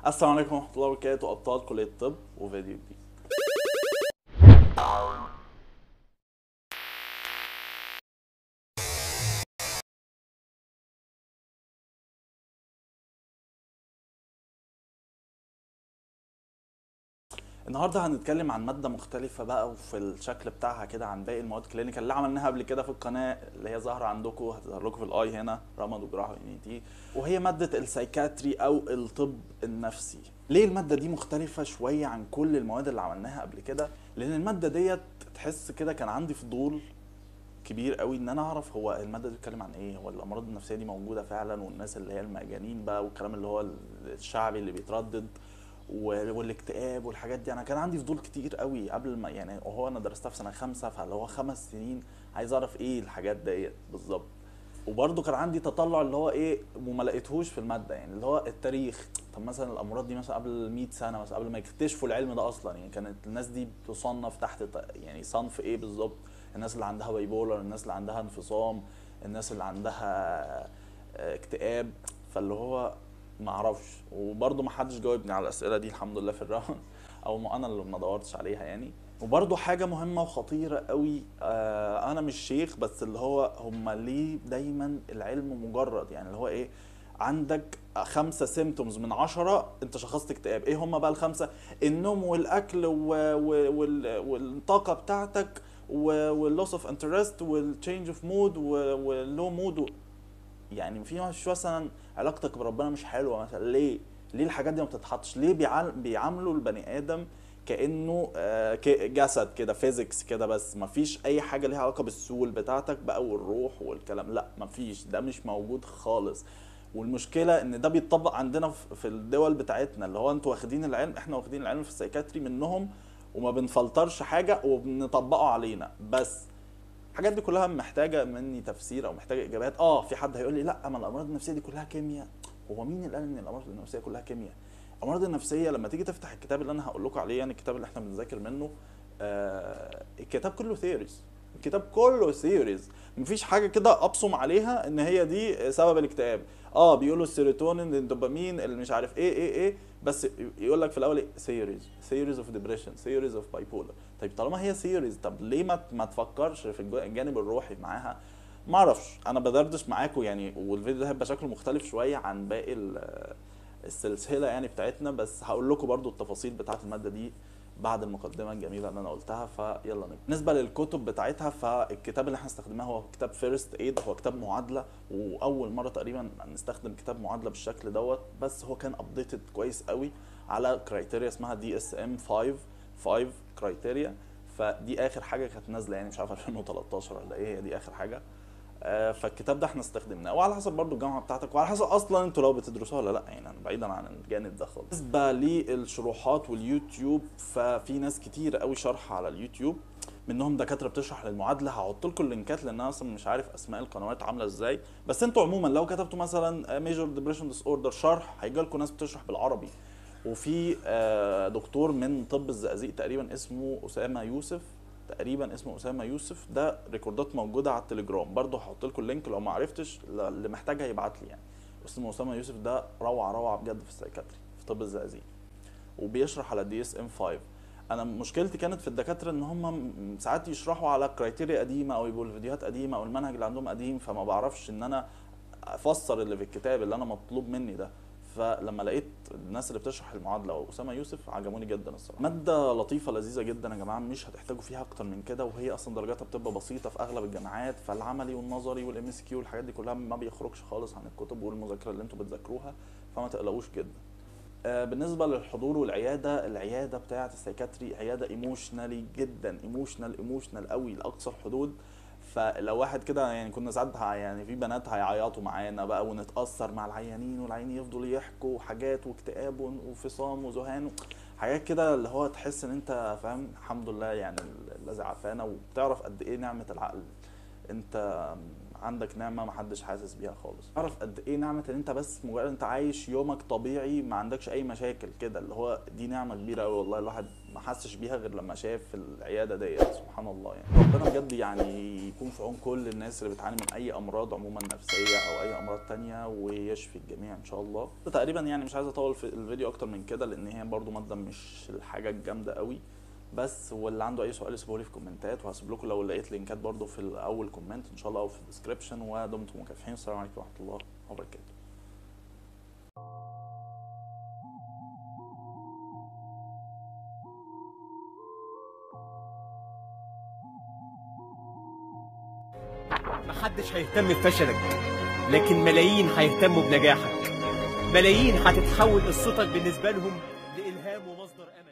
السلام عليكم ورحمه الله وبركاته ابطال كليه الطب وفيديو جديد النهارده هنتكلم عن ماده مختلفه بقى وفي الشكل بتاعها كده عن باقي المواد الكلينيكال اللي عملناها قبل كده في القناه اللي هي ظاهره عندكم هتظهر لكم في الاي هنا رمد وجراحه ان تي وهي ماده السايكاتري او الطب النفسي ليه الماده دي مختلفه شويه عن كل المواد اللي عملناها قبل كده لان الماده ديت تحس كده كان عندي فضول كبير قوي ان انا اعرف هو الماده دي بتتكلم عن ايه هو الامراض النفسيه دي موجوده فعلا والناس اللي هي المجانين بقى والكلام اللي هو الشعبي اللي بيتردد و- والاكتئاب والحاجات دي انا كان عندي فضول كتير قوي قبل ما يعني وهو انا درستها في سنه خمسه فاللي هو خمس سنين عايز اعرف ايه الحاجات ديت بالظبط وبرده كان عندي تطلع اللي هو ايه وما لقيتهوش في الماده يعني اللي هو التاريخ طب مثلا الامراض دي مثلا قبل 100 سنه مثلا قبل ما يكتشفوا العلم ده اصلا يعني كانت الناس دي بتصنف تحت ط- يعني صنف ايه بالظبط الناس اللي عندها بايبولر الناس اللي عندها انفصام الناس اللي عندها آه، اكتئاب فاللي هو ما اعرفش وبرضه ما حدش جاوبني على الاسئله دي الحمد لله في الراوند او ما انا اللي ما دورتش عليها يعني وبرضه حاجه مهمه وخطيره قوي آه انا مش شيخ بس اللي هو هم ليه دايما العلم مجرد يعني اللي هو ايه عندك خمسة سيمتومز من عشرة انت شخصت اكتئاب ايه هم بقى الخمسة النوم والاكل و... و... وال... والطاقة بتاعتك واللوس اوف انترست والتشينج اوف مود واللو مود يعني في مش مثلا علاقتك بربنا مش حلوه مثلا ليه؟ ليه الحاجات دي ما بتتحطش؟ ليه بيعال- بيعاملوا البني ادم كانه آه، ك- جسد كده فيزيكس كده بس ما فيش اي حاجه ليها علاقه بالسول بتاعتك بقى والروح والكلام لا ما فيش ده مش موجود خالص والمشكله ان ده بيتطبق عندنا في في الدول بتاعتنا اللي هو انتوا واخدين العلم احنا واخدين العلم في السايكاتري منهم وما بنفلترش حاجه وبنطبقه علينا بس الحاجات دي كلها محتاجه مني تفسير او محتاجه اجابات اه في حد هيقول لي لا ما الامراض النفسيه دي كلها كيمياء هو مين اللي قال ان الامراض النفسيه كلها كيمياء الامراض النفسيه لما تيجي تفتح الكتاب اللي انا هقول لكم عليه يعني الكتاب اللي احنا بنذاكر منه آه الكتاب كله ثيوريز الكتاب كله ثيوريز مفيش حاجه كده ابصم عليها ان هي دي سبب الاكتئاب اه بيقولوا السيروتونين الدوبامين اللي مش عارف ايه ايه ايه بس يقول لك في الاول ايه ثيوريز ثيوريز اوف ديبريشن ثيوريز اوف بايبولر طيب طالما هي ثيوريز طب ليه ما ما تفكرش في الجو- الجانب الروحي معاها ما اعرفش انا بدردش معاكم يعني والفيديو ده هيبقى شكله مختلف شويه عن باقي ال- السلسله يعني بتاعتنا بس هقول لكم برضو التفاصيل بتاعت الماده دي بعد المقدمه الجميله اللي انا قلتها فيلا نبدا بالنسبه للكتب بتاعتها فالكتاب اللي احنا استخدمناه هو كتاب فيرست ايد هو كتاب معادله واول مره تقريبا نستخدم كتاب معادله بالشكل دوت بس هو كان ابديتد كويس قوي على كرايتيريا اسمها دي اس ام 5 5 كرايتيريا فدي اخر حاجه كانت نازله يعني مش عارف 2013 ولا ايه هي دي اخر حاجه آه، فالكتاب ده احنا استخدمناه وعلى حسب برضو الجامعه بتاعتك وعلى حسب اصلا انتوا لو بتدرسوها ولا لا يعني انا بعيدا عن الجانب ده خالص بالنسبه للشروحات واليوتيوب ففي ناس كتير قوي شرح على اليوتيوب منهم دكاتره بتشرح للمعادله هحط لكم اللينكات لان انا اصلا مش عارف اسماء القنوات عامله ازاي بس انتوا عموما لو كتبتوا مثلا ميجور ديبريشن ديس اوردر شرح هيجي لكم ناس بتشرح بالعربي وفي آه، دكتور من طب الزقازيق تقريبا اسمه اسامه يوسف تقريبا اسمه اسامه يوسف ده ريكوردات موجوده على التليجرام برضه هحط لكم اللينك لو ما عرفتش ل- اللي محتاجها يبعت لي يعني اسمه اسامه يوسف ده روعه روعه بجد في السايكاتري في طب الزقازيق وبيشرح على دي اس ام 5 انا مشكلتي كانت في الدكاتره ان هم م- ساعات يشرحوا على كرايتيريا قديمه او يبقوا الفيديوهات قديمه او المنهج اللي عندهم قديم فما بعرفش ان انا افسر اللي في الكتاب اللي انا مطلوب مني ده فلما لقيت الناس اللي بتشرح المعادله واسامه يوسف عجبوني جدا الصراحه ماده لطيفه لذيذه جدا يا جماعه مش هتحتاجوا فيها اكتر من كده وهي اصلا درجاتها بتبقى بسيطه في اغلب الجامعات فالعملي والنظري والام اس كيو والحاجات دي كلها ما بيخرجش خالص عن الكتب والمذاكره اللي انتوا بتذاكروها فما تقلقوش جدا آه، بالنسبه للحضور والعياده العياده بتاعه السايكاتري عياده ايموشنالي جدا ايموشنال ايموشنال قوي لاقصى الحدود فلو واحد كده يعني كنا ساعات ه- يعني في بنات هيعيطوا معانا بقى ونتاثر مع العيانين والعيانين يفضلوا يحكوا حاجات واكتئاب ون- وفصام وذهان حاجات كده اللي هو تحس ان انت فاهم الحمد لله يعني الذي عافانا وبتعرف قد ايه نعمه العقل انت عندك نعمه محدش حاسس بيها خالص اعرف قد ايه نعمه ان انت بس مجرد انت عايش يومك طبيعي ما عندكش اي مشاكل كده اللي هو دي نعمه كبيره قوي والله الواحد ما حسش بيها غير لما شاف العياده ديت سبحان الله يعني ربنا بجد يعني يكون في عون كل الناس اللي بتعاني من اي امراض عموما نفسيه او اي امراض تانية ويشفي الجميع ان شاء الله تقريبا يعني مش عايز اطول في الفيديو اكتر من كده لان هي برضو ماده مش الحاجه الجامده قوي بس واللي عنده اي سؤال يسيبه لي في الكومنتات وهسيب لكم لو لقيت لينكات برضو في اول كومنت ان شاء الله او في الديسكربشن ودمتم مكافحين السلام عليكم ورحمه الله وبركاته محدش هيهتم بفشلك لكن ملايين هيهتموا بنجاحك ملايين هتتحول قصتك بالنسبة لهم لإلهام ومصدر أمل